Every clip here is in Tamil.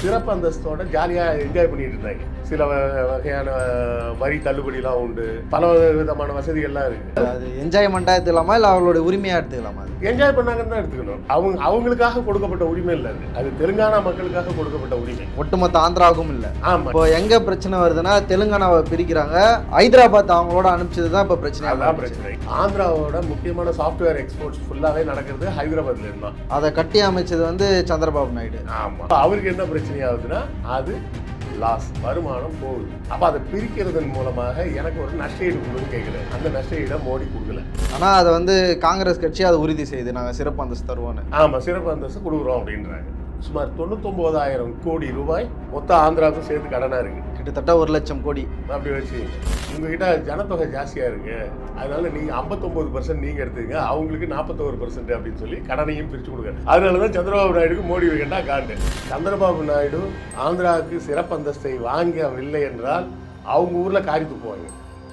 சிறப்பு அந்தஸ்தோட ஜாலியாக என்ஜாய் பண்ணிட்டு இருந்தாங்க சில வ- வகையான வரி தள்ளுபடிலாம் உண்டு பல விதமான வசதிகள்லாம் இருக்கு அது என்ஜாய்மெண்ட்டாக எடுத்துக்கலாமா இல்லை அவங்களுடைய உரிமையாக எடுத்துக்கலாமா அது என்ஜாய் பண்ணாங்கன்னு தான் எடுத்துக்கணும் அவங்க அவங்களுக்காக கொடுக்கப்பட்ட உரிமை இல்லை அது அது தெலுங்கானா மக்களுக்காக கொடுக்கப்பட்ட உரிமை ஒட்டுமொத்த ஆந்திராவுக்கும் இல்லை ஆமா இப்போ எங்கே பிரச்சனை வருதுன்னா தெலுங்கானாவை பிரிக்கிறாங்க ஹைதராபாத் அவங்களோட அனுப்பிச்சது தான் இப்போ பிரச்சனை அதான் பிரச்சனை ஆந்திராவோட முக்கியமான சாஃப்ட்வேர் எக்ஸ்போர்ட்ஸ் ஃபுல்லாகவே நடக்கிறது ஹைதராபாத்ல இருந்தான் அதை கட்டி அமைச்சது வந்து சந்திரபாபு நாயுடு ஆமா அவருக்கு என்ன பிரச்சனை ஆகுதுன்னா அது லாஸ் வருமானம் போகுது அப்ப அதை பிரிக்கிறதன் மூலமாக எனக்கு ஒரு நஷ்டஈடு கொடுன்னு கேட்குறேன் அந்த நஷ்டஈடை மோடி கொடுக்கல ஆனால் அதை வந்து காங்கிரஸ் கட்சி அதை உறுதி செய்யுது நாங்கள் சிறப்பு அந்தஸ்து தருவோன்னு ஆமா சிறப்பு அந்தஸ்து கொடுக்குறோம் அப்படின்றாங்க சுமார் தொண்ணூத்தொன்பதாயிரம் கோடி ரூபாய் மொத்த ஆந்திராவுக்கும் சேர்த்து கடனா இருக்கு கிட்டத்தட்ட ஒரு லட்சம் கோடி அப்படி வச்சு உங்ககிட்ட ஜனத்தொகை ஜாஸ்தியா இருக்கு அதனால நீங்க 59% பர்சன்ட் நீங்க எடுத்துங்க அவங்களுக்கு நாற்பத்தோரு பர்சன்ட் அப்படின்னு சொல்லி கடனையும் பிரிச்சு கொடுங்க அதனால தான் சந்திரபாபு நாயுடுக்கு மோடி வைக்கண்டா காண்டு சந்திரபாபு நாயுடு ஆந்திராவுக்கு சிறப்பு அந்தஸ்தை வாங்கவில்லை என்றால் அவங்க ஊர்ல காரி துப்புவாங்க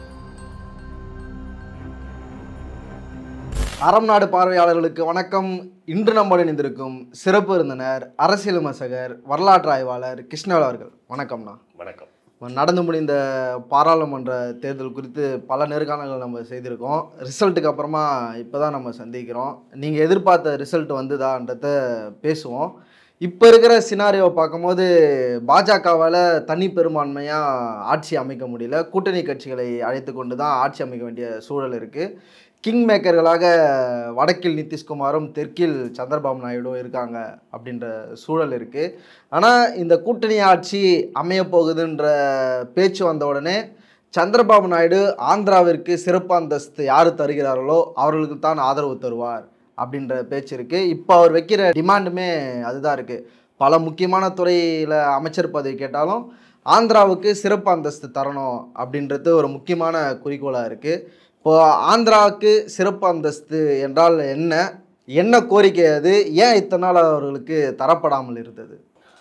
அறம் நாடு பார்வையாளர்களுக்கு வணக்கம் இன்று நம்முடன் இணைந்திருக்கும் சிறப்பு விருந்தினர் அரசியல் விமர்சகர் வரலாற்று ஆய்வாளர் கிருஷ்ணவேல் அவர்கள் வணக்கம்ண்ணா வணக்கம் நடந்து முடிந்த பாராளுமன்ற தேர்தல் குறித்து பல நேர்காணல்கள் நம்ம செய்திருக்கோம் ரிசல்ட்டுக்கு அப்புறமா இப்போ தான் நம்ம சந்திக்கிறோம் நீங்கள் எதிர்பார்த்த ரிசல்ட் வந்துதான்றத பேசுவோம் இப்போ இருக்கிற சினாரியோவை பார்க்கும்போது பாஜகவால் தனி பெரும்பான்மையாக ஆட்சி அமைக்க முடியல கூட்டணி கட்சிகளை அழைத்து கொண்டு தான் ஆட்சி அமைக்க வேண்டிய சூழல் இருக்குது கிங் மேக்கர்களாக வடக்கில் நிதிஷ்குமாரும் தெற்கில் சந்திரபாபு நாயுடும் இருக்காங்க அப்படின்ற சூழல் இருக்குது ஆனால் இந்த கூட்டணி ஆட்சி அமைய போகுதுன்ற பேச்சு வந்த உடனே சந்திரபாபு நாயுடு ஆந்திராவிற்கு சிறப்பு அந்தஸ்து யார் தருகிறார்களோ அவர்களுக்கு தான் ஆதரவு தருவார் அப்படின்ற பேச்சு இருக்குது இப்போ அவர் வைக்கிற டிமாண்டுமே அதுதான் இருக்குது பல முக்கியமான துறையில் அமைச்சர் பதவி கேட்டாலும் ஆந்திராவுக்கு சிறப்பு அந்தஸ்து தரணும் அப்படின்றது ஒரு முக்கியமான குறிக்கோளாக இருக்குது இப்போ ஆந்திராவுக்கு சிறப்பு அந்தஸ்து என்றால் என்ன என்ன கோரிக்கை அது ஏன் இத்தனை நாள் அவர்களுக்கு தரப்படாமல் இருந்தது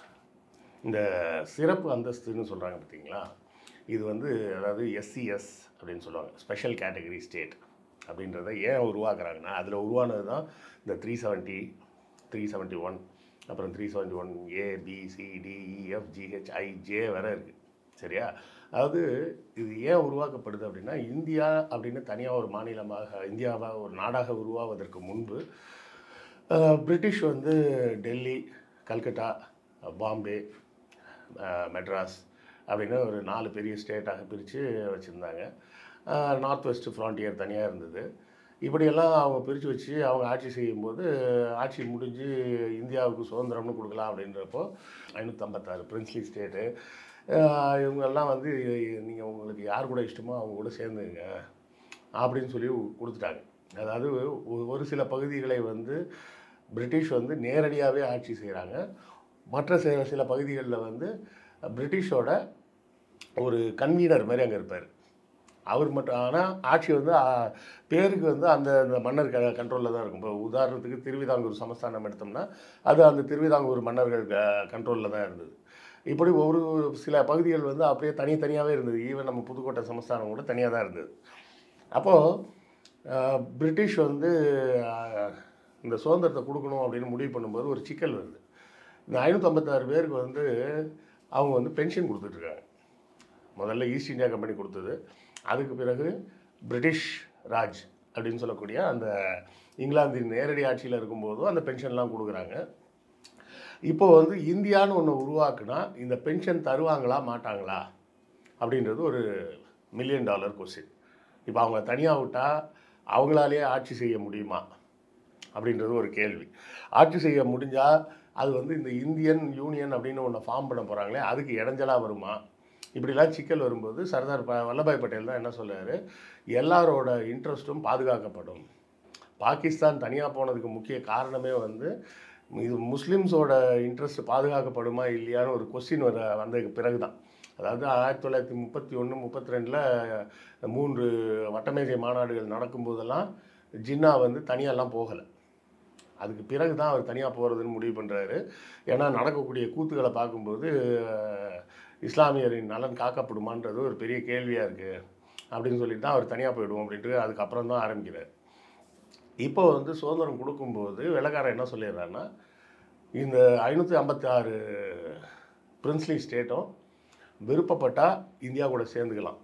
இந்த சிறப்பு அந்தஸ்துன்னு சொல்றாங்க பார்த்தீங்களா இது வந்து அதாவது எஸ்சிஎஸ் அப்படின்னு சொல்லுவாங்க ஸ்பெஷல் கேட்டகரி ஸ்டேட் அப்படின்றத ஏன் உருவாக்குறாங்கன்னா அதில் உருவானது தான் இந்த three seventy three seventy one அப்புறம் three seventy one A B C D E F G H I J வர இருக்குது சரியா அதாவது இது ஏன் உருவாக்கப்படுது அப்படின்னா இந்தியா அப்படின்னு தனியாக ஒரு மாநிலமாக இந்தியாவாக ஒரு நாடாக உருவாவதற்கு முன்பு அஹ், பிரிட்டிஷ் வந்து டெல்லி கல்கட்டா பாம்பே அஹ், மெட்ராஸ் அப்படின்னு ஒரு நாலு பெரிய ஸ்டேட்டாக பிரித்து வச்சுருந்தாங்க நார்த் வெஸ்ட் ஃப்ரான்டியர் தனியாக இருந்தது இப்படியெல்லாம் அவங்க பிரித்து வச்சு அவங்க ஆட்சி செய்யும்போது ஆட்சி முடிஞ்சு இந்தியாவுக்கு சுதந்திரம்னு கொடுக்கலாம் அப்படின்றப்போ ஐநூற்றம்பத்தாறு பிரின்ஸ்லி ஸ்டேட்டு இவங்கெல்லாம் வந்து நீங்கள் உங்களுக்கு யார் கூட இஷ்டமோ அவங்க கூட சேர்ந்துங்க அப்படின்னு சொல்லி கொடுத்துட்டாங்க அதாவது ஒ- ஒரு சில பகுதிகளை வந்து பிரிட்டிஷ் வந்து நேரடியாகவே ஆட்சி செய்கிறாங்க மற்ற சில சில பகுதிகளில் வந்து பிரிட்டிஷோட ஒரு கன்வீனர் மாதிரி அங்கே இருப்பார் அவர் மட்டும் ஆனால் ஆட்சி வந்து ஆ, பேருக்கு வந்து அந்த அந்த மன்னர் க கண்ட்ரோலில் தான் இருக்கும் இப்போ உதாரணத்துக்கு திருவிதாங்கூர் சமஸ்தானம் எடுத்தோம்னா அது அந்த திருவிதாங்கூர் மன்னர்கள் கண்ட்ரோலில் தான் இருந்தது இப்படி ஒரு சில பகுதிகள் வந்து அப்படியே தனித்தனியாகவே இருந்தது ஈவன் நம்ம புதுக்கோட்டை சமஸ்தானம் கூட தனியாக தான் இருந்தது அப்போது பிரிட்டிஷ் வந்து ஆஹ், இந்த சுதந்திரத்தை கொடுக்கணும் அப்படின்னு முடிவு பண்ணும்போது ஒரு சிக்கல் வருது இந்த ஐநூற்றம்பத்தாறு பேருக்கு வந்து அவங்க வந்து பென்ஷன் கொடுத்துட்ருக்காங்க முதல்ல ஈஸ்ட் இந்தியா கம்பெனி கொடுத்தது அதுக்கு பிறகு பிரிட்டிஷ் ராஜ் அப்படின்னு சொல்லக்கூடிய அந்த இங்கிலாந்தின் நேரடி ஆட்சியில் இருக்கும்போதும் அந்த பென்ஷன்லாம் கொடுக்குறாங்க இப்போ வந்து இந்தியான்னு ஒன்று உருவாக்குனா இந்த பென்ஷன் தருவாங்களா மாட்டாங்களா அப்படின்றது ஒரு மில்லியன் டாலர் கொஸ்டின் இப்போ அவங்க தனியாக விட்டால் அவங்களாலேயே ஆட்சி செய்ய முடியுமா அப்படின்றது ஒரு கேள்வி ஆட்சி செய்ய முடிஞ்சால் அது வந்து இந்த இந்தியன் யூனியன் அப்படின்னு ஒன்று ஃபார்ம் பண்ண போகிறாங்களே அதுக்கு இடைஞ்சலாக வருமா இப்படிலாம் சிக்கல் வரும்போது சர்தார் ப வல்லபாய் பட்டேல் தான் என்ன சொல்றாரு எல்லாரோட இன்ட்ரெஸ்ட்டும் பாதுகாக்கப்படும் பாகிஸ்தான் தனியாக போனதுக்கு முக்கிய காரணமே வந்து இது முஸ்லீம்ஸோட இன்ட்ரெஸ்ட் பாதுகாக்கப்படுமா இல்லையான்னு ஒரு கொஸ்டின் வர வந்ததுக்கு பிறகு தான் அதாவது ஆயிரத்தி தொள்ளாயிரத்தி முப்பத்தி ஒன்று முப்பத்தி ரெண்டில் மூன்று வட்டமேஜை மாநாடுகள் நடக்கும்போதெல்லாம் ஜின்னா வந்து தனியாலாம் போகலை அதுக்கு பிறகு தான் அவர் தனியாக போகிறதுன்னு முடிவு பண்ணுறாரு ஏன்னா நடக்கக்கூடிய கூத்துக்களை பார்க்கும்போது அஹ், இஸ்லாமியரின் நலன் காக்கப்படுமான்றது ஒரு பெரிய கேள்வியாக இருக்குது அப்படின்னு சொல்லிட்டு தான் அவர் தனியாக போயிடுவோம் அப்படின்ட்டு அதுக்கப்புறம் தான் ஆரம்பிக்கிறார் இப்போ வந்து சுதந்திரம் கொடுக்கும்போது வெள்ளக்காரன் என்ன சொல்லிடுறாருன்னா இந்த ஐநூற்றி ஐம்பத்தி ஆறு பிரின்ஸ்லி ஸ்டேட்டும் விருப்பப்பட்டால் இந்தியா கூட சேர்ந்துக்கலாம்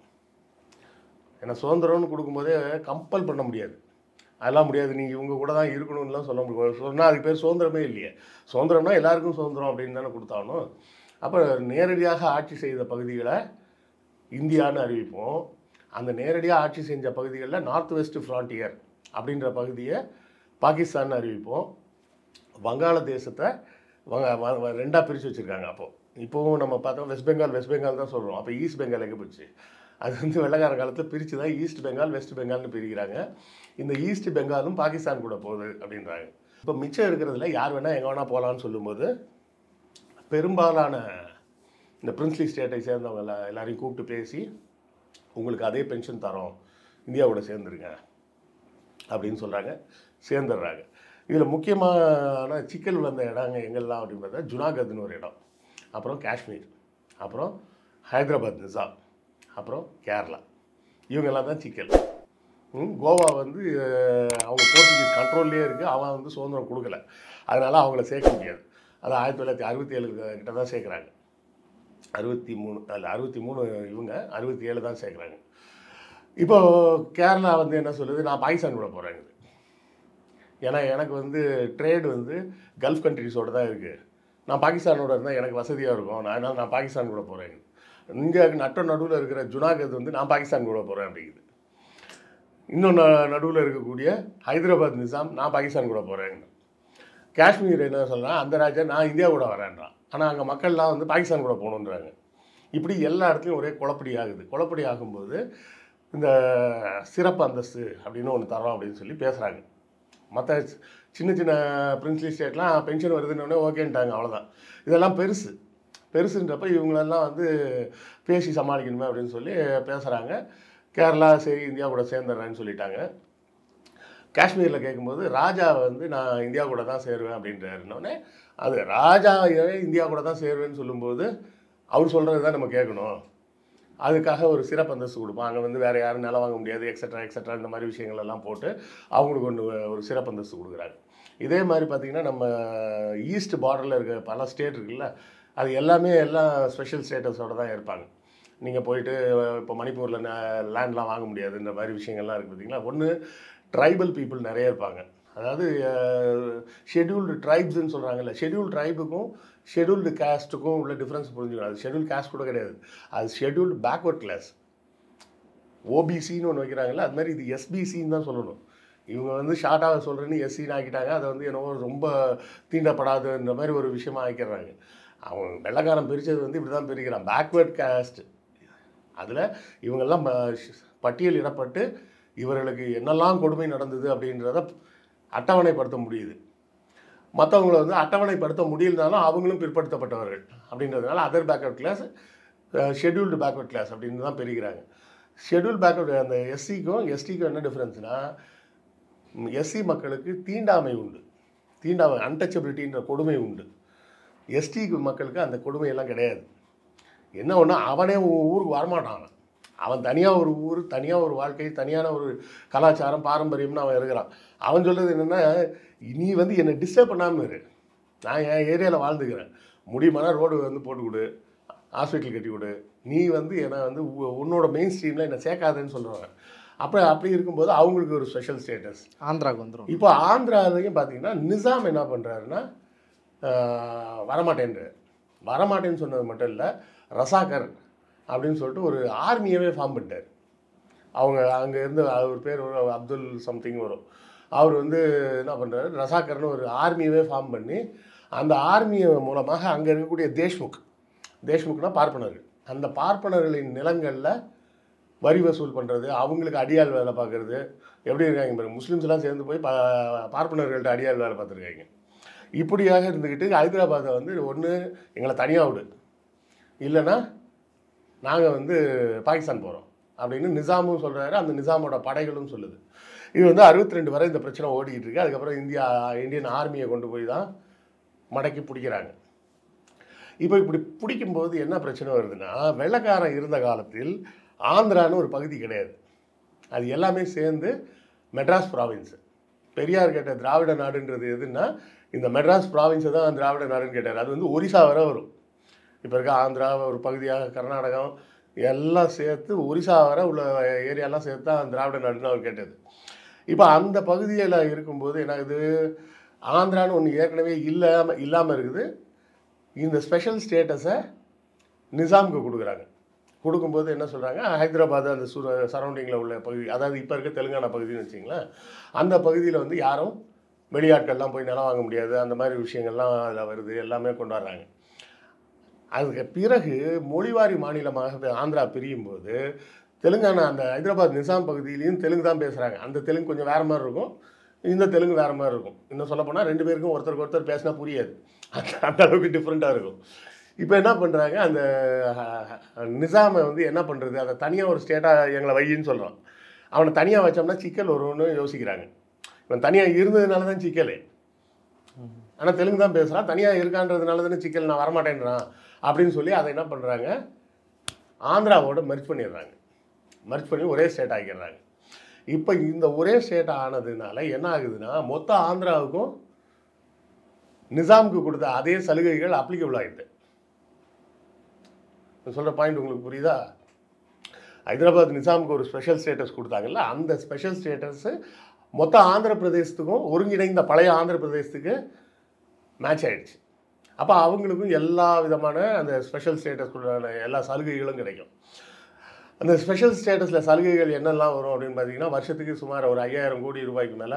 ஏன்னா சுதந்திரம்னு கொடுக்கும்போதே கம்பல் பண்ண முடியாது அதெல்லாம் முடியாது நீங்கள் இவங்க கூட தான் இருக்கணும்னுலாம் சொல்ல முடியாது சொன்னால் அதுக்கு பேர் சுதந்திரமே இல்லையே சுதந்திரம்னா எல்லாருக்கும் சுதந்திரம் அப்படின்னு தானே கொடுத்தாலும் அப்போ நேரடியாக ஆட்சி செய்த பகுதிகளை இந்தியான்னு அறிவிப்போம் அந்த நேரடியாக ஆட்சி செஞ்ச பகுதிகளில் நார்த் வெஸ்ட் ஃப்ரான்டியர் அப்படின்ற பகுதியை பாகிஸ்தான் அறிவிப்போம் வங்காளதேசத்தை வங்க வ- வ- ரெண்டா பிரித்து வச்சுருக்காங்க அப்போது இப்போவும் நம்ம பார்த்தோம் வெஸ்ட் பெங்கால் வெஸ்ட் பெங்கால் தான் சொல்கிறோம் அப்போ ஈஸ்ட் பெங்கால் எங்கே போச்சு அது வந்து வெள்ளக்கார காலத்தில் பிரித்து தான் ஈஸ்ட் பெங்கால் வெஸ்ட் பெங்கால்னு பிரிக்கிறாங்க இந்த ஈஸ்ட் பெங்காலும் பாகிஸ்தான் கூட போகுது அப்படின்றாங்க இப்போ மிச்சம் இருக்கிறதுல யார் வேணால் எங்கே வேணால் போகலான்னு சொல்லும்போது பெரும்பாலான இந்த பிரின்ஸ்லி ஸ்டேட்டை சேர்ந்தவங்க எல்லா- எல்லாரையும் கூப்பிட்டு பேசி உங்களுக்கு அதே பென்ஷன் தரோம் இந்தியாவோட சேர்ந்துருங்க அப்படின்னு சொல்கிறாங்க சேர்ந்துடுறாங்க இதில் முக்கியமான சிக்கல் வந்த இடங்க எங்கெல்லாம் அப்படின்னு பார்த்தா ஜுனாகத்னு ஒரு இடம் அப்புறம் காஷ்மீர் அப்புறம் ஹைதராபாத் நிசாம் அப்புறம் கேரளா இவங்கெல்லாம் தான் சிக்கல் ம், கோவா வந்து அஹ், அவங்க போர்ச்சுகீஸ் கண்ட்ரோல்லே இருக்குது அவன் வந்து சுதந்திரம் கொடுக்கல அதனால் அவங்கள சேர்க்க முடியாது அது ஆயிரத்தி தொள்ளாயிரத்தி அறுபத்தி ஏழு கிட்ட தான் சேர்க்குறாங்க அறுபத்தி மூணு அல்ல அறுபத்தி மூணு இவங்க அறுபத்தி ஏழு தான் சேர்க்குறாங்க இப்போ கேரளா வந்து என்ன சொல்லுது நான் பாகிஸ்தான் கூட போகிறேங்க ஏன்னா எனக்கு வந்து ட்ரேடு வந்து கல்ஃப் கண்ட்ரிஸோட தான் இருக்குது நான் பாகிஸ்தானோட இருந்தால் எனக்கு வசதியாக இருக்கும் நான் அதனால் நான் பாகிஸ்தான் கூட போகிறேன் இங்கே நட்ட நடுவில் இருக்கிற ஜுனாகத் வந்து நான் பாகிஸ்தான் கூட போகிறேன் அப்படிங்குது இன்னும் நடுவில் இருக்கக்கூடிய ஹைதராபாத் நிசாம் நான் பாகிஸ்தான் கூட போகிறேன் காஷ்மீர் என்ன சொல்கிறான் அந்த ராஜா நான் இந்தியா கூட வரேன்றான் ஆனால் அங்கே மக்கள்லாம் வந்து பாகிஸ்தான் கூட போகணுன்றாங்க இப்படி எல்லா இடத்துலையும் ஒரே குழப்படி ஆகுது குழப்படி ஆகும்போது இந்த சிறப்பு அந்தஸ்து அப்படின்னு ஒன்று தரோம் அப்படின்னு சொல்லி பேசுகிறாங்க மற்ற சின்ன சின்ன பிரின்ஸ்லி ஸ்டேட்லாம் பென்ஷன் வருதுன்னொடனே ஓகேன்ட்டாங்க அவ்வளோதான் இதெல்லாம் பெருசு பெருசுன்றப்ப இவங்களெல்லாம் வந்து பேசி சமாளிக்கணுமே அப்படின்னு சொல்லி பேசுகிறாங்க கேரளா சரி இந்தியா கூட சேர்ந்துடுறேன்னு சொல்லிட்டாங்க காஷ்மீரில் கேட்கும்போது ராஜா வந்து நான் இந்தியா கூட தான் சேருவேன் அப்படின்றாருன்னொடனே அது ராஜா ஏன் இந்தியா கூட தான் சேருவேன்னு சொல்லும்போது அவர் சொல்கிறது தான் நம்ம கேட்கணும் அதுக்காக ஒரு சிறப்பு அந்தஸ்து கொடுப்போம் அங்கே வந்து வேறு யாரும் நிலம் வாங்க முடியாது எக்ஸட்ரா எக்ஸட்ரா இந்த மாதிரி விஷயங்கள் எல்லாம் போட்டு அவங்களுக்கு ஒன்று ஒரு சிறப்பு அந்தஸ்து கொடுக்குறாங்க இதே மாதிரி பார்த்திங்கன்னா நம்ம ஈஸ்ட் பார்டரில் இருக்க பல ஸ்டேட் இருக்குல்ல அது எல்லாமே எல்லாம் ஸ்பெஷல் ஸ்டேட்டஸோடு தான் இருப்பாங்க நீங்கள் போயிட்டு இப்போ மணிப்பூரில் லேண்ட்லாம் வாங்க முடியாது இந்த மாதிரி விஷயங்கள்லாம் இருக்குது பார்த்தீங்களா ஒன்று ட்ரைபல் பீப்புள் நிறைய இருப்பாங்க அதாவது ஷெட்யூல்டு ட்ரைப்ஸ்ன்னு சொல்கிறாங்கல்ல ஷெட்யூல் ட்ரைபுக்கும் ஷெட்யூல்டு காஸ்ட்டுக்கும் உள்ள டிஃப்ரென்ஸ் புரிஞ்சுக்கணும் அது ஷெட்யூல் காஸ்ட் கூட கிடையாது அது ஷெட்யூல்டு பேக்வர்ட் கிளாஸ் ஓபிசின்னு ஒன்று வைக்கிறாங்கல்ல அது மாதிரி இது எஸ்பிசின்னு தான் சொல்லணும் இவங்க வந்து ஷார்ட்டாக சொல்கிறேன்னு எஸ்சின்னு ஆக்கிட்டாங்க அதை வந்து என்னவோ ரொம்ப தீண்டப்படாதுன்ற மாதிரி ஒரு விஷயமா ஆக்கிடுறாங்க அவன் வெள்ளக்காரன் பிரித்தது வந்து இப்படி தான் பிரிக்கிறான் பேக்வேர்ட் காஸ்ட் அதில் இவங்கெல்லாம் ப- பட்டியலிடப்பட்டு இவர்களுக்கு என்னெல்லாம் கொடுமை நடந்தது அப்படின்றத அட்டவணைப்படுத்த முடியுது மற்றவங்கள வந்து அட்டவணைப்படுத்த முடியலனாலும் அவங்களும் பிற்படுத்தப்பட்டவர்கள் அப்படின்றதுனால other backward class scheduled backward class அப்படின்னு தான் பிரிக்கிறாங்க ஷெட்யூல் பேக்வர்ட் அந்த எஸ்சிக்கும் எஸ்டிக்கும் என்ன டிஃப்ரென்ஸ்னால் எஸ்சி மக்களுக்கு தீண்டாமை உண்டு தீண்டாமை அன்டச்சபிலிட்டின்ற கொடுமை உண்டு எஸ்டி மக்களுக்கு அந்த கொடுமையெல்லாம் கிடையாது என்ன ஒன்று அவனே உன் ஊருக்கு வரமாட்டான் அவன். அவன் தனியாக ஒரு ஊர் தனியாக ஒரு வாழ்க்கை தனியான ஒரு கலாச்சாரம் பாரம்பரியம்னு அவன் இருக்கிறான் அவன் சொல்கிறது என்னென்னா நீ வந்து என்னை டிஸ்டர்ப் பண்ணாமல் இரு நான் என் ஏரியாவில் வாழ்ந்துக்கிறேன் முடியுமானா ரோடு வந்து போட்டு கொடு ஹாஸ்பிட்டல் கட்டி கொடு நீ வந்து என்னை வந்து உ- உன்னோட மெயின் ஸ்ட்ரீமில் என்னை சேர்க்காதுன்னு சொல்கிறாங்க அப்போ அப்படி இருக்கும்போது அவங்களுக்கு ஒரு ஸ்பெஷல் ஸ்டேட்டஸ் ஆந்திராவுக்கு வந்துடும் இப்போ ஆந்திராலையும் பார்த்தீங்கன்னா நிசாம் என்ன பண்ணுறாருன்னா வரமாட்டேன்றார் வரமாட்டேன்னு சொன்னது மட்டும் இல்லை ரசாகர் அப்படின்னு சொல்லிட்டு ஒரு ஆர்மியவே ஃபார்ம் பண்ணிட்டார் அவங்க அங்கே இருந்து அவர் பேர் ஒரு அப்துல் சம்திங் வரும் அவர் வந்து என்ன பண்ணுறாரு ரசாகர்னு ஒரு ஆர்மியவே ஃபார்ம் பண்ணி அந்த ஆர்மி மூலமாக அங்கே இருக்கக்கூடிய தேஷ்முக் தேஷ்முக்னா பார்ப்பனர்கள் அந்த பார்ப்பனர்களின் நிலங்களில் வரி வசூல் பண்ணுறது அவங்களுக்கு அடியாள் வேலை பார்க்குறது எப்படி இருக்காங்க பாருங்க முஸ்லீம்ஸ்லாம் சேர்ந்து போய் பா பார்ப்பனர்கள்ட்ட அடியாள் வேலை பார்த்துருக்காங்க இப்படியாக இருந்துக்கிட்டு ஹைதராபாத்தை வந்து ஒன்று எங்களை தனியாக விடு இல்லைன்னா நாங்கள் வந்து பாகிஸ்தான் போகிறோம் அப்படின்னு நிசாமும் சொல்கிறாரு அந்த நிசாமோட படைகளும் சொல்லுது இது வந்து அறுபத்தி ரெண்டு வரை இந்த பிரச்சனை ஓடிக்கிட்டு இருக்கு அதுக்கப்புறம் இந்தியா இந்தியன் ஆர்மியை கொண்டு போய் தான் மடக்கி பிடிக்கிறாங்க இப்போ இப்படி பிடிக்கும்போது என்ன பிரச்சனை வருதுன்னா வெள்ளைக்காரன் இருந்த காலத்தில் ஆந்திரான்னு ஒரு பகுதி கிடையாது அது எல்லாமே சேர்ந்து மெட்ராஸ் ப்ராவின்ஸு பெரியார் கேட்ட திராவிட நாடுன்றது எதுன்னா இந்த மெட்ராஸ் ப்ராவின்ஸை தான் திராவிட நாடுன்னு கேட்டார் அது வந்து ஒரிசா வரை வரும் இப்போ இருக்க ஆந்திரா ஒரு பகுதியாக கர்நாடகம் எல்லாம் சேர்த்து ஒரிசா வரை உள்ள ஏரியாலாம் சேர்த்து தான் திராவிட நாடுன்னு அவர் கேட்டது இப்போ அந்த பகுதியில் இருக்கும்போது என்ன இது ஆந்திரான்னு ஒன்று ஏற்கனவே இல்லாமல் இல்லாமல் இருக்குது இந்த ஸ்பெஷல் ஸ்டேட்டஸை நிசாமுக்கு கொடுக்குறாங்க கொடுக்கும்போது என்ன சொல்கிறாங்க ஹைதராபாத் அந்த சு சரௌண்டிங்கில் உள்ள பகுதி அதாவது இப்போ இருக்க தெலுங்கானா பகுதின்னு வச்சிங்களேன் அந்த பகுதியில் வந்து யாரும் வெளியாட்கள்லாம் போய் நிலம் வாங்க முடியாது அந்த மாதிரி விஷயங்கள்லாம் அதில் வருது எல்லாமே கொண்டு வர்றாங்க அதுக்கு பிறகு மொழிவாரி மாநிலமாக ஆந்திரா பிரியும் போது தெலுங்கானா அந்த ஹைதராபாத் நிசாம் பகுதியிலையும் தெலுங்கு தான் பேசுகிறாங்க அந்த தெலுங்கு கொஞ்சம் வேறு மாதிரி இருக்கும் இந்த தெலுங்கு வேறு மாதிரி இருக்கும் இன்னும் சொல்லப்போனால் ரெண்டு பேருக்கும் ஒருத்தருக்கு ஒருத்தர் பேசினா புரியாது அந்த அந்த அளவுக்கு டிஃப்ரெண்ட்டாக இருக்கும் இப்போ என்ன பண்ணுறாங்க அந்த அஹ், நிசாமை வந்து என்ன பண்ணுறது அதை தனியாக ஒரு ஸ்டேட்டாக எங்களை வையின்னு சொல்கிறான் அவனை தனியாக வச்சோம்னா சிக்கல் வரும்னு யோசிக்கிறாங்க இவன் தனியாக இருந்ததுனால தான் சிக்கல் ஆனால் தெலுங்கு தான் பேசுகிறான் தனியாக இருக்கான்றதுனால தானே சிக்கல் நான் வரமாட்டேன்றான் அப்படின்னு சொல்லி அதை என்ன பண்ணுறாங்க ஆந்திராவோட மெர்ஜ் பண்ணிடுறாங்க மெர்ஜ் பண்ணி ஒரே ஸ்டேட் ஆக்கிடுறாங்க இப்போ இந்த ஒரே ஸ்டேட் ஆனதுனால என்ன ஆகுதுன்னா மொத்த ஆந்திராவுக்கும் நிசாமுக்கு கொடுத்த அதே சலுகைகள் அப்ளிகபிள் ஆகிடுது சொல்கிற பாயிண்ட் உங்களுக்கு புரியுதா ஹைதராபாத் நிசாமுக்கு ஒரு ஸ்பெஷல் ஸ்டேட்டஸ் கொடுத்தாங்கல்ல அந்த ஸ்பெஷல் ஸ்டேட்டஸு மொத்த ஆந்திர பிரதேசத்துக்கும் ஒருங்கிணைந்த பழைய ஆந்திர பிரதேசத்துக்கு மேட்ச் ஆயிடுச்சு அப்போ அவங்களுக்கும் எல்லா விதமான அந்த ஸ்பெஷல் ஸ்டேட்டஸ்க்குள்ளான எல்லா சலுகைகளும் கிடைக்கும் அந்த ஸ்பெஷல் ஸ்டேட்டஸில் சலுகைகள் என்னெல்லாம் வரும் அப்படின்னு பார்த்தீங்கன்னா வருஷத்துக்கு சுமார் ஒரு ஐயாயிரம் கோடி ரூபாய்க்கு மேலே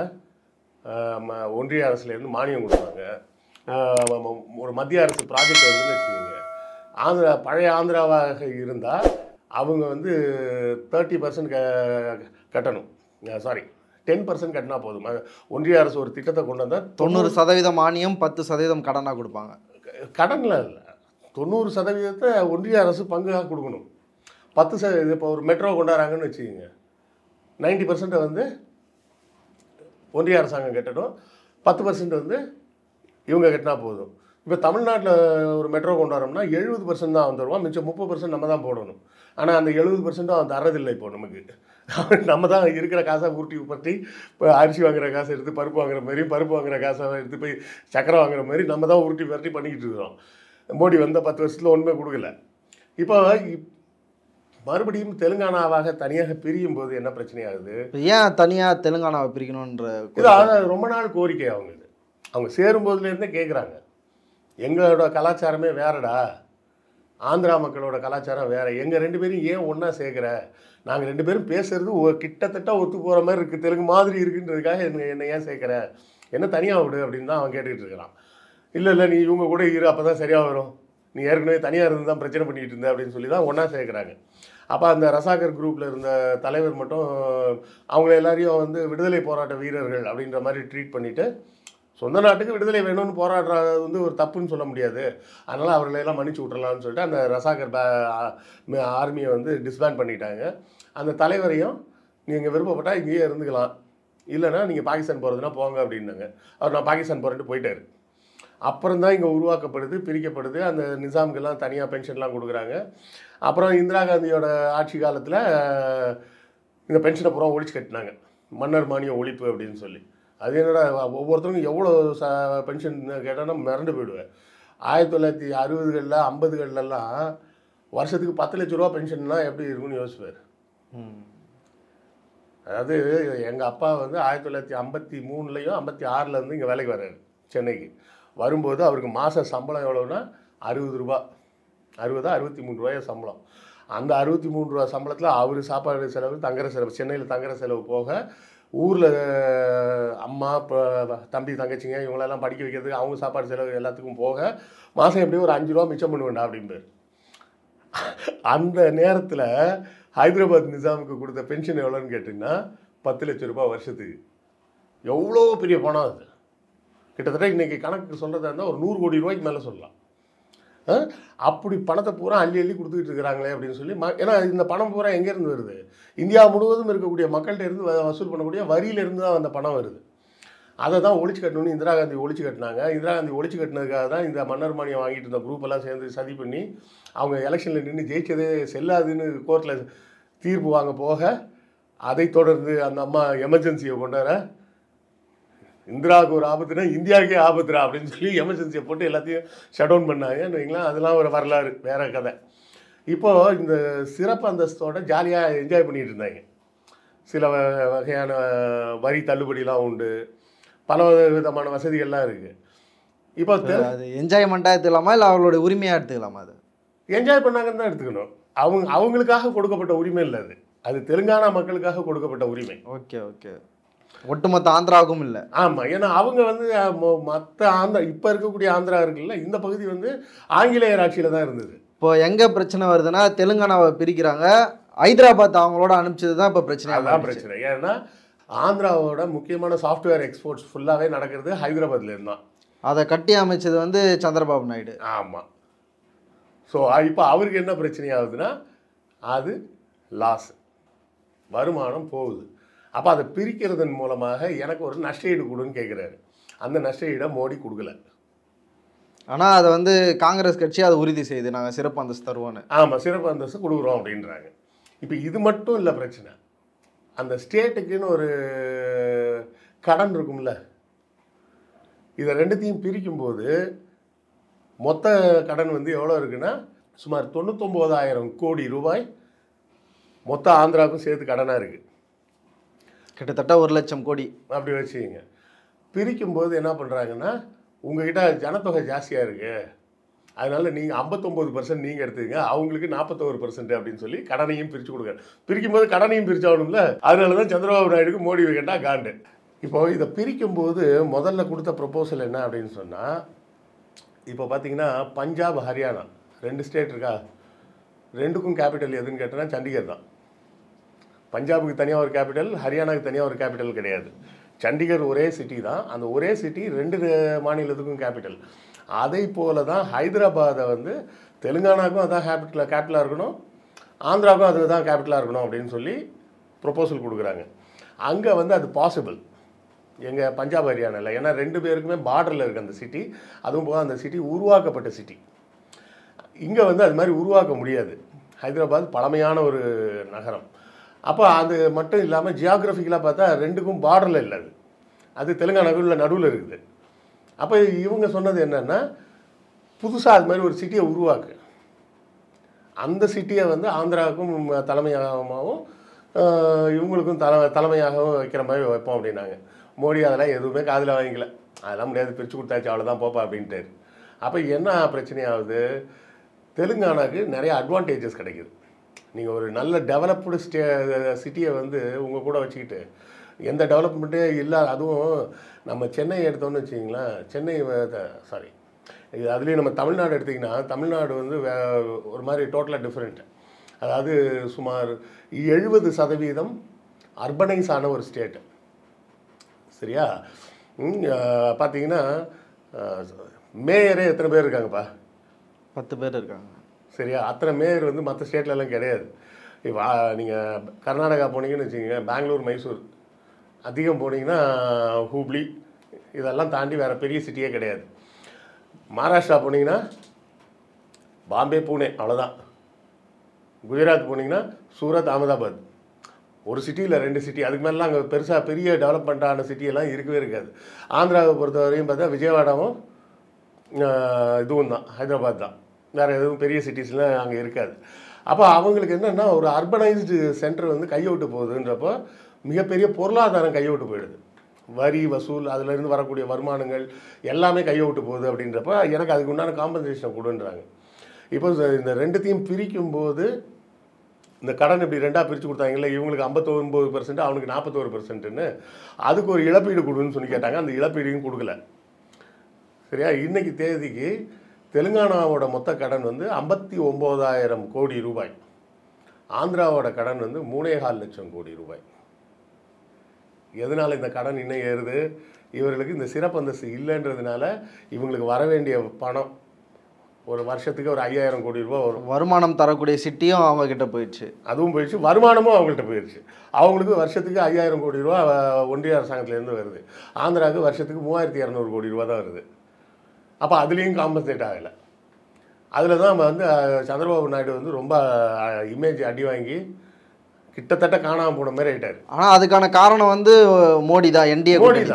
ஒன்றிய அரசுலேருந்து மானியம் கொடுப்பாங்க ஆஹ் ம- ம- ஒரு மத்திய அரசு ப்ராஜெக்ட் வருதுன்னு வச்சுக்கோங்க ஆந்திரா பழைய ஆந்திராவாக இருந்தால் அவங்க வந்து தேர்ட்டி பர்சன்ட் க கட்டணும் சாரி டென் பர்சன்ட் கட்டினா போதும் அஹ் ஒன்றிய அரசு ஒரு திட்டத்தை கொண்டு வந்தால் தொண்ணூறு சதவீதம் மானியம் பத்து சதவீதம் கடனாக கொடுப்பாங்க கடனில் இல்லை தொண்ணூறு சதவீதத்தை ஒன்றிய அரசு பங்காக கொடுக்கணும் பத்து ச இது இப்போ ஒரு மெட்ரோ கொண்டாடுறாங்கன்னு வச்சுக்கோங்க நைன்டி பர்சன்ட்டை வந்து ஒன்றிய அரசாங்கம் கட்டணும் பத்து பர்சன்ட் வந்து இவங்க கட்டினா போதும் இப்போ தமிழ்நாட்டில் ஒரு மெட்ரோ கொண்டாடுறோம்னா எழுபது பர்சன்ட் தான் அவன் தருவான் மிச்சம் முப்பது பர்சன்ட் நம்ம தான் போடணும் ஆனால் அந்த எழுபது பர்சன்ட்டும் அவன் தரதில்லை இப்போ நமக்கு நம்ம தான் இருக்கிற காசை உருட்டி உப்பட்டி இப்போ அரிசி வாங்குற காசை எடுத்து பருப்பு வாங்குற மாதிரி பருப்பு வாங்குற காசை எடுத்து போய் சக்கரை வாங்குற மாதிரி நம்ம தான் உருட்டி பரட்டி பண்ணிக்கிட்டு இருக்கிறோம் மோடி வந்த பத்து வருஷத்தில் ஒன்றுமே கொடுக்கல இப்போ இப்- மறுபடியும் தெலுங்கானாவாக தனியாக பிரியும் போது என்ன பிரச்சனையாகுது இப்ப ஏன் தனியாக தெலுங்கானாவை பிரிக்கணுன்ற இது அதான் ரொம்ப நாள் கோரிக்கை அவங்க இது அவங்க சேரும்போதுலேருந்தே கேட்குறாங்க எங்களோட கலாச்சாரமே வேறடா ஆந்திரா மக்களோட கலாச்சாரம் வேற எங்கள் ரெண்டு பேரும் ஏன் ஒன்றா சேர்க்குற நாங்கள் ரெண்டு பேரும் பேசுறது ஒ- கிட்டத்தட்ட ஒத்து போகிற மாதிரி இருக்குது தெலுங்கு மாதிரி இருக்குன்றதுக்காக என்ன என்னை ஏன் சேர்க்குற என்ன தனியாக விடு அப்படின்னு தான் அவன் கேட்டுக்கிட்டு இருக்கிறான் இல்லை இல்லை நீ இவங்க கூட இரு அப்போ தான் சரியாக வரும் நீ ஏற்கனவே தனியாக இருந்து தான் பிரச்சனை பண்ணிக்கிட்டு இருந்த அப்படின்னு சொல்லி தான் ஒன்றா சேர்க்குறாங்க அப்போ அந்த ரசாகர் குரூப்பில் இருந்த தலைவர் மட்டும் அவங்கள எல்லாரையும் வந்து விடுதலை போராட்ட வீரர்கள் அப்படின்ற மாதிரி ட்ரீட் பண்ணிவிட்டு சொந்த நாட்டுக்கு விடுதலை வேணும்னு போராடுறது வந்து ஒரு தப்புன்னு சொல்ல முடியாது அதனால் அவர்களை எல்லாம் மன்னிச்சு விட்றலாம்னு சொல்லிட்டு அந்த ரசாகர் பே ஆர்மியை வந்து டிஸ்பேண்ட் பண்ணிட்டாங்க அந்த தலைவரையும் நீங்கள் விருப்பப்பட்டால் இங்கேயே இருந்துக்கலாம் இல்லைன்னா நீங்கள் பாகிஸ்தான் போகிறதுனா போங்க அப்படின்னாங்க அவர் நான் பாகிஸ்தான் போகிறேன்ட்டு போயிட்டாரு அப்புறம் தான் இங்கே உருவாக்கப்படுது பிரிக்கப்படுது அந்த நிசாம்க்கெல்லாம் தனியாக பென்ஷன்லாம் கொடுக்குறாங்க அப்புறம் இந்திரா காந்தியோட ஆட்சி காலத்தில் இந்த பென்ஷனை பூரா ஒழிச்சு கட்டினாங்க மன்னர் மானிய ஒழிப்பு அப்படின்னு சொல்லி அது என்னடா ஒவ்வொருத்தருக்கும் எவ்வளோ ச பென்ஷன் கேட்டால் மிரண்டு போயிடுவேன் ஆயிரத்தி தொள்ளாயிரத்தி அறுபதுகளில் ஐம்பதுகள்லாம் வருஷத்துக்கு பத்து லட்ச ரூபா பென்ஷன்னா எப்படி இருக்கும்னு யோசிப்பார் ம். அதாவது எங்கள் அப்பா வந்து ஆயிரத்தி தொள்ளாயிரத்தி ஐம்பத்தி மூணுலேயோ ஐம்பத்தி ஆறுலேருந்து இங்கே வேலைக்கு வர்றாரு சென்னைக்கு வரும்போது அவருக்கு மாத சம்பளம் எவ்வளோன்னா அறுபது ரூபா அறுபதா அறுபத்தி மூணு ரூபாயோ சம்பளம் அந்த அறுபத்தி மூணு ரூபா சம்பளத்தில் அவர் சாப்பாடு செலவு தங்குற செலவு சென்னையில் தங்குற செலவு போக ஊரில் அம்மா ப- தம்பி தங்கச்சிங்க இவங்களெல்லாம் படிக்க வைக்கிறதுக்கு அவங்க சாப்பாடு செலவு எல்லாத்துக்கும் போக மாதம் எப்படியும் ஒரு அஞ்சு ரூபா மிச்சம் பண்ணுவேண்டா அப்படிம்பாரு அந்த நேரத்தில் ஹைதராபாத் நிசாமுக்கு கொடுத்த பென்ஷன் எவ்வளோன்னு கேட்டிங்கன்னா பத்து லட்சம் ரூபாய் வருஷத்துக்கு எவ்வளோ பெரிய பணம் அது கிட்டத்தட்ட இன்றைக்கி கணக்கு சொல்கிறதா இருந்தால் ஒரு நூறு கோடி ரூபாய்க்கு மேலே சொல்லலாம் ஆ? அப்படி பணத்தை பூரா அள்ளி அள்ளி கொடுத்துக்கிட்டு இருக்கிறாங்களே அப்படின்னு சொல்லி ம ஏன்னா இந்த பணம் பூரா எங்கேருந்து வருது இந்தியா முழுவதும் இருக்கக்கூடிய மக்கள்கிட்ட இருந்து வ- வசூல் பண்ணக்கூடிய வரியிலிருந்து தான் அந்த பணம் வருது அதை தான் ஒழிச்சு கட்டணும்னு இந்திரா காந்தி ஒழிச்சு கட்டினாங்க இந்திரா காந்தி ஒழிச்சு கட்டினதுக்காக தான் இந்த மன்னர் மானியம் வாங்கிட்டு இருந்த குரூப் எல்லாம் சேர்ந்து சதி பண்ணி அவங்க எலெக்ஷனில் நின்று ஜெயிச்சதே செல்லாதுன்னு கோர்ட்டில் தீர்ப்பு வாங்க போக அதைத் தொடர்ந்து அந்த அம்மா எமர்ஜென்சியை கொண்டாட இந்திராவுக்கு ஒரு ஆபத்துனா இந்தியாவுக்கே ஆபத்துரா அப்படின்னு சொல்லி எமர்ஜென்சியை போட்டு எல்லாத்தையும் ஷட் டவுன் பண்ணாங்கன்னு வைங்களேன் அதெல்லாம் ஒரு வரலாறு வேற கதை இப்போ இந்த சிறப்பு அந்தஸ்தோட ஜாலியாக என்ஜாய் பண்ணிட்டு இருந்தாங்க சில வ- வகையான வரி தள்ளுபடிலாம் உண்டு பல விதமான வசதிகள்லாம் இருக்குது இப்போ தெ- அது என்ஜாய்மெண்ட்டாக எடுத்துக்கலாமா இல்லை அவங்களோட உரிமையாக எடுத்துக்கலாமா அது என்ஜாய் பண்ணாங்கன்னு தான் எடுத்துக்கணும் அவங்க அவங்களுக்காக கொடுக்கப்பட்ட உரிமை இல்லை அது அது தெலுங்கானா மக்களுக்காக கொடுக்கப்பட்ட உரிமை ஓகே ஓகே ஒட்டுமொத்த ஆந்திராவுக்கும் இல்லை ஆமாம் ஏன்னா அவங்க வந்து மற்ற ஆந்திரா இப்போ இருக்கக்கூடிய ஆந்திரா இருக்குல்ல இந்த பகுதி வந்து ஆங்கிலேயர் ஆட்சியில் தான் இருந்தது இப்போ எங்கே பிரச்சனை வருதுன்னா தெலுங்கானாவை பிரிக்கிறாங்க ஹைதராபாத் அவங்களோட அனுப்பிச்சது தான் இப்போ பிரச்சனை அதுதான் பிரச்சனை ஏன்னா ஆந்திராவோட முக்கியமான சாஃப்ட்வேர் எக்ஸ்போர்ட்ஸ் ஃபுல்லாகவே நடக்கிறது ஹைதராபாத்லேருந்து தான் அதை கட்டி அமைச்சது வந்து சந்திரபாபு நாயுடு ஆமாம் ஸோ இப்போ அவருக்கு என்ன பிரச்சனை ஆகுதுன்னா அது லாஸ் வருமானம் போகுது அப்போ அதை பிரிக்கிறதன் மூலமாக எனக்கு ஒரு நஷ்டஈடு கொடுன்னு கேட்குறாரு அந்த நஷ்டஈடை மோடி கொடுக்கல ஆனால் அதை வந்து காங்கிரஸ் கட்சி அதை உறுதி செய்யுது நாங்கள் சிறப்பு அந்தஸ்து தருவோன்னு ஆமாம் சிறப்பு அந்தஸ்து கொடுக்குறோம் அப்படின்றாங்க இப்போ இது மட்டும் இல்லை பிரச்சனை அந்த ஸ்டேட்டுக்குன்னு ஒரு கடன் இருக்கும்ல இதை ரெண்டுத்தையும் பிரிக்கும்போது மொத்த கடன் வந்து எவ்வளோ இருக்குன்னா சுமார் தொண்ணூத்தொம்போதாயிரம் கோடி ரூபாய் மொத்த ஆந்திராவுக்கும் சேர்த்து கடனாக இருக்குது கிட்டத்தட்ட ஒரு லட்சம் கோடி அப்படி வச்சுக்கோங்க பிரிக்கும்போது என்ன பண்ணுறாங்கன்னா உங்ககிட்ட ஜனத்தொகை ஜாஸ்தியாக இருக்கு அதனால நீங்கள் ஐம்பத்தொம்போது பர்சன்ட் நீங்கள் எடுத்துக்கங்க அவங்களுக்கு நாற்பத்தோரு பர்சன்ட் அப்படின்னு சொல்லி கடனையும் பிரித்து கொடுங்க பிரிக்கும்போது கடனையும் பிரிச்சாகணும்ல அதனால தான் சந்திரபாபு நாயுடுக்கு மோடி வைக்கண்டா காண்டு இப்போ இதை பிரிக்கும்போது முதல்ல கொடுத்த ப்ரொபோசல் என்ன அப்படின்னு சொன்னால் இப்போ பார்த்தீங்கன்னா பஞ்சாப் ஹரியானா ரெண்டு ஸ்டேட் இருக்கா ரெண்டுக்கும் கேபிட்டல் எதுன்னு கேட்டோன்னா சண்டிகர் தான் பஞ்சாபுக்கு தனியாக ஒரு கேபிட்டல் ஹரியானாவுக்கு தனியாக ஒரு கேபிட்டல் கிடையாது சண்டிகர் ஒரே சிட்டி தான் அந்த ஒரே சிட்டி ரெண்டு மாநிலத்துக்கும் கேபிட்டல் அதை போல தான் ஹைதராபாத்தை வந்து தெலுங்கானாவுக்கும் அதான் கேபிட்டல் கேபிட்டலாக இருக்கணும் ஆந்திராவுக்கும் அது தான் கேபிட்டலாக இருக்கணும் அப்படின்னு சொல்லி ப்ரொபோசல் கொடுக்குறாங்க அங்கே வந்து அது பாசிபிள் எங்கள் பஞ்சாப் ஹரியானாவில் ஏன்னா ரெண்டு பேருக்குமே பார்டரில் இருக்குது அந்த சிட்டி அதுவும் போக அந்த சிட்டி உருவாக்கப்பட்ட சிட்டி இங்கே வந்து அது மாதிரி உருவாக்க முடியாது ஹைதராபாத் பழமையான ஒரு நகரம் அப்போ அது மட்டும் இல்லாமல் ஜியாகிரபிக்கலாக பார்த்தா ரெண்டுக்கும் பார்டரில் இல்லை அது அது தெலுங்கானாவுக்குள்ள நடுவில் இருக்குது அப்போ இவங்க சொன்னது என்னென்னா புதுசாக அது மாதிரி ஒரு சிட்டியை உருவாக்கு அந்த சிட்டியை வந்து ஆந்திராவுக்கும் தலைமையாகவும் ஆஹ், இவங்களுக்கும் தல தலைமையாகவும் வைக்கிற மாதிரி வைப்போம் அப்படின்னாங்க மோடி அதெல்லாம் எதுவுமே காதில் வாங்கிக்கல அதெல்லாம் முடியாது பிரித்து கொடுத்தாச்சு அவ்வளோதான் போப்பா அப்படின்ட்டாரு அப்போ என்ன பிரச்சனை ஆகுது தெலுங்கானாக்கு நிறைய அட்வான்டேஜஸ் கிடைக்குது நீங்கள் ஒரு நல்ல டெவலப்டு ஸ்டே சிட்டியை வந்து உங்கள் கூட வச்சுக்கிட்டு எந்த டெவலப்மெண்ட்டே இல்லாத அதுவும் நம்ம சென்னை எடுத்தோம்னு வச்சிங்களேன் சென்னை சாரி இது அதுலேயும் நம்ம தமிழ்நாடு எடுத்திங்கன்னா தமிழ்நாடு வந்து வே ஒரு மாதிரி டோட்டலாக டிஃப்ரெண்ட் அதாவது சுமார் எழுபது சதவீதம் அர்பனைஸ் ஆன ஒரு ஸ்டேட்டு சரியா ம், அஹ், பார்த்தீங்கன்னா அஹ், மேயரே எத்தனை பேர் இருக்காங்கப்பா பத்து பேர் இருக்காங்க சரியா அத்தனை மேயர் வந்து மற்ற ஸ்டேட்லலாம் கிடையாது இப்போ நீங்கள் கர்நாடகா போனீங்கன்னு வச்சுக்கோங்க பெங்களூர் மைசூர் அதிகம் போனீங்கன்னா ஹூப்ளி இதெல்லாம் தாண்டி வேறு பெரிய சிட்டியே கிடையாது மகாராஷ்டிரா போனீங்கன்னா பாம்பே பூனே அவ்வளோதான் குஜராத் போனீங்கன்னா சூரத் அகமதாபாத் ஒரு சிட்டியில் ரெண்டு சிட்டி அதுக்கு மேலாம் அங்கே பெருசாக பெரிய டெவலப்மெண்ட்டான சிட்டியெல்லாம் இருக்கவே இருக்காது ஆந்திராவை பொறுத்த வரையும் பார்த்தா விஜயவாடாவும் ஆஹ், இதுவும் தான் ஹைதராபாத் தான் வேறு எதுவும் பெரிய சிட்டிஸ்லாம் அங்கே இருக்காது அப்போ அவங்களுக்கு என்னென்னா ஒரு அர்பனைஸ்டு சென்டர் வந்து கைவிட்டு போகுதுன்றப்போ மிகப்பெரிய பொருளாதாரம் கைவிட்டு போயிடுது வரி வசூல் அதுலேருந்து வரக்கூடிய வருமானங்கள் எல்லாமே கைவிட்டு போகுது அப்படின்றப்ப எனக்கு அதுக்கு உண்டான காம்பன்சேஷன் கொடுன்றாங்க இப்போ இந்த ரெண்டுத்தையும் பிரிக்கும்போது இந்த கடன் இப்படி ரெண்டாக பிரித்து கொடுத்தாங்கல்ல இவங்களுக்கு ஐம்பத்தொம்பது பர்சன்ட் அவனுக்கு நாற்பத்தோரு பர்சன்ட்னு அதுக்கு ஒரு இழப்பீடு கொடுன்னு சொல்லி கேட்டாங்க அந்த இழப்பீடையும் கொடுக்கல சரியா இன்னைக்கு தேதிக்கு தெலுங்கானாவோட மொத்த கடன் வந்து ஐம்பத்தி ஒம்போதாயிரம் கோடி ரூபாய் ஆந்திராவோட கடன் வந்து மூணே கால் லட்சம் கோடி ரூபாய் எதனால் இந்த கடன் இன்னும் ஏறுது இவர்களுக்கு இந்த சிறப்பு அந்தஸ்து இல்லைன்றதுனால இவங்களுக்கு வர வேண்டிய பணம் ஒரு வருஷத்துக்கு ஒரு ஐயாயிரம் கோடி ரூபாய் வரும் வருமானம் தரக்கூடிய சிட்டியும் அவங்க கிட்ட போயிடுச்சு அதுவும் போயிடுச்சு வருமானமும் அவங்கள்ட்ட போயிடுச்சு அவங்களுக்கு வருஷத்துக்கு ஐயாயிரம் கோடி ரூபா அஹ், ஒன்றிய அரசாங்கத்துலேருந்து வருது ஆந்திராவுக்கு வருஷத்துக்கு மூவாயிரத்தி இரநூறு கோடி ரூபா தான் வருது அப்போ அதுலேயும் காம்பன்சேட் ஆகலை அதில் தான் நம்ம வந்து அஹ், சந்திரபாபு நாயுடு வந்து ரொம்ப இமேஜ் அடி வாங்கி கிட்டத்தட்ட காணாமல் போன மாதிரி ஆயிட்டாரு ஆனால் அதுக்கான காரணம் வந்து மோடி தான் என்டிஏ மோடி தான்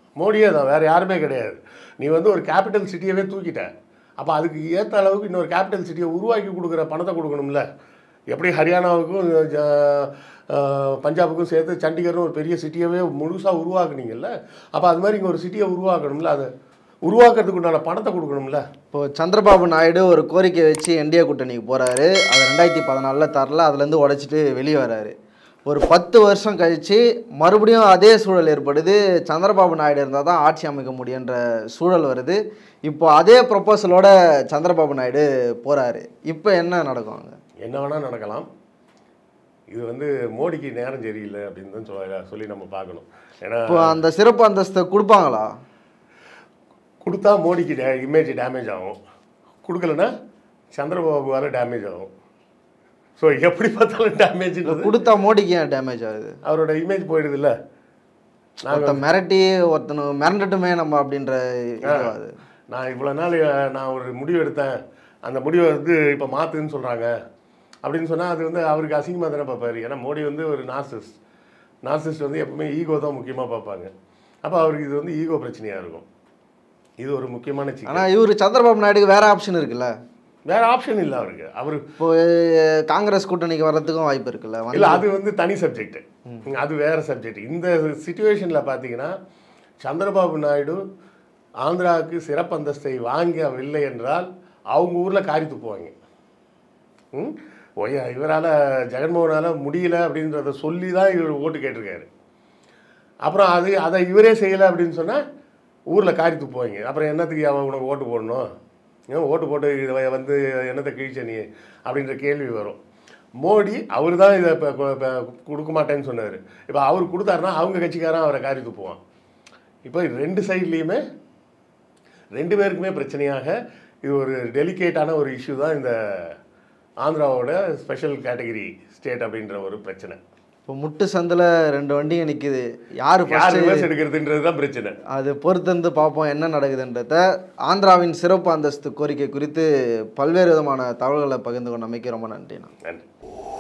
மோடியே தான் வேறு யாருமே கிடையாது நீ வந்து ஒரு கேபிட்டல் சிட்டியவே தூக்கிட்ட அப்போ அதுக்கு ஏற்ற அளவுக்கு இன்னொரு கேபிட்டல் சிட்டியை உருவாக்கி கொடுக்குற பணத்தை கொடுக்கணும்ல எப்படி ஹரியானாவுக்கும் ஜ- அஹ், பஞ்சாபுக்கும் சேர்த்து சண்டிகர்னு ஒரு பெரிய சிட்டியவே முழுசாக உருவாக்குனீங்கல்ல அப்போ அது மாதிரி இங்கே ஒரு சிட்டியை உருவாக்கணும்ல அதை உருவாக்குறதுக்கு உண்டான பணத்தை கொடுக்கணும்ல இப்போ சந்திரபாபு நாயுடு ஒரு கோரிக்கை வச்சு என்டிஏ கூட்டணிக்கு போகிறாரு அது ரெண்டாயிரத்தி பதினாலில் தரல அதுலேருந்து உடைச்சிட்டு வெளியே வராரு ஒரு பத்து வருஷம் கழித்து மறுபடியும் அதே சூழல் ஏற்படுது சந்திரபாபு நாயுடு இருந்தால் தான் ஆட்சி அமைக்க முடியுன்ற சூழல் வருது இப்போ அதே ப்ரொப்போசலோட சந்திரபாபு நாயுடு போகிறாரு இப்போ என்ன நடக்கும் அங்க? என்ன வேணால் நடக்கலாம் இது வந்து மோடிக்கு நேரம் சரியில்லை அப்படின்னு தான் சொல்ல சொல்லி நம்ம பார்க்கணும் ஏன்னா இப்போ அந்த சிறப்பு அந்தஸ்தை கொடுப்பாங்களா கொடுத்தா மோடிக்கு டே இமேஜ் டேமேஜ் ஆகும் கொடுக்கலன்னா சந்திரபாபுவால் டேமேஜ் ஆகும் ஸோ எப்படி பார்த்தாலும் டேமேஜ்ன்றது கொடுத்தா மோடிக்கு ஏன் டேமேஜ் ஆகுது அவரோட இமேஜ் போயிடுது இல்லை ஒருத்தன் மிரட்டி ஒருத்தனு மிரண்டட்டுமே நம்ம அப்படின்ற இதுவாது நான் இவ்வளோ நாள் அஹ், நான் ஒரு முடிவு எடுத்தேன் அந்த முடிவை வந்து இப்போ மாற்றுன்னு சொல்கிறாங்க அப்படின்னு சொன்னால் அது வந்து அவருக்கு அசிங்கமாக தானே பார்ப்பாரு ஏன்னா மோடி வந்து ஒரு நார்சிஸ்ட் நார்சிஸ்ட் வந்து எப்பவுமே ஈகோ தான் முக்கியமாக பார்ப்பாங்க அப்போ அவருக்கு இது வந்து ஈகோ பிரச்சனையாக இருக்கும் இது ஒரு முக்கியமான சிக்கல் ஆனால் இவர் சந்திரபாபு நாயுடுக்கு வேற ஆப்ஷன் இருக்குல்ல வேற ஆப்ஷன் இல்லை அவருக்கு அவர் இப்போ அஹ், காங்கிரஸ் கூட்டணிக்கு வர்றதுக்கும் வாய்ப்பு இருக்குல்ல வந்து- இல்லை அது வந்து தனி சப்ஜெக்ட் அது வேற சப்ஜெக்ட் இந்த சுச்சுவேஷனில் பார்த்தீங்கன்னா சந்திரபாபு நாயுடு ஆந்திராவுக்கு சிறப்பு அந்தஸ்தை வாங்கவில்லை என்றால் அவங்க ஊரில் காரி துப்புவாங்க ம் ஒய் இவரால் ஜெகன்மோகனால் முடியல அப்படின்றத சொல்லி தான் இவர் ஓட்டு கேட்டிருக்காரு அப்புறம் அது அதை இவரே செய்யலை அப்படின்னு சொன்னால் ஊரில் காரி துப்புவாங்க அப்புறம் என்னத்துக்கு அவன் உனக்கு ஓட்டு போடணும் ஏன் ஓட்டு போட்டு இதை வந்து என்னத்தை கிழிச்ச நீ அப்படின்ற கேள்வி வரும் மோடி அவர் தான் இதை இப்போ கொடுக்க மாட்டேன்னு சொன்னார் இப்போ அவர் கொடுத்தாருன்னா அவங்க கட்சிக்காரன் அவரை காரி துப்புவான் இப்போ ரெண்டு சைட்லேயுமே ரெண்டு பேருக்குமே பிரச்சனையாக இது ஒரு டெலிகேட்டான ஒரு இஷ்யூ தான் இந்த ஆந்திராவோட ஸ்பெஷல் கேட்டகரி ஸ்டேட் அப்படின்ற ஒரு பிரச்சனை இப்போ முட்டு சந்தில் ரெண்டு வண்டிங்க நிற்குது யார் யார் ஃபர்ஸ்ட் ரிவர்ஸ் எடுக்கிறதுன்றது தான் பிரச்சனை அது பொறுத்திருந்து பார்ப்போம் என்ன நடக்குதுன்றத ஆந்திராவின் சிறப்பு அந்தஸ்து கோரிக்கை குறித்து பல்வேறு விதமான தகவல்களை பகிர்ந்து கொண்டமைக்கு ரொம்ப நன்றிண்ணா நன்றி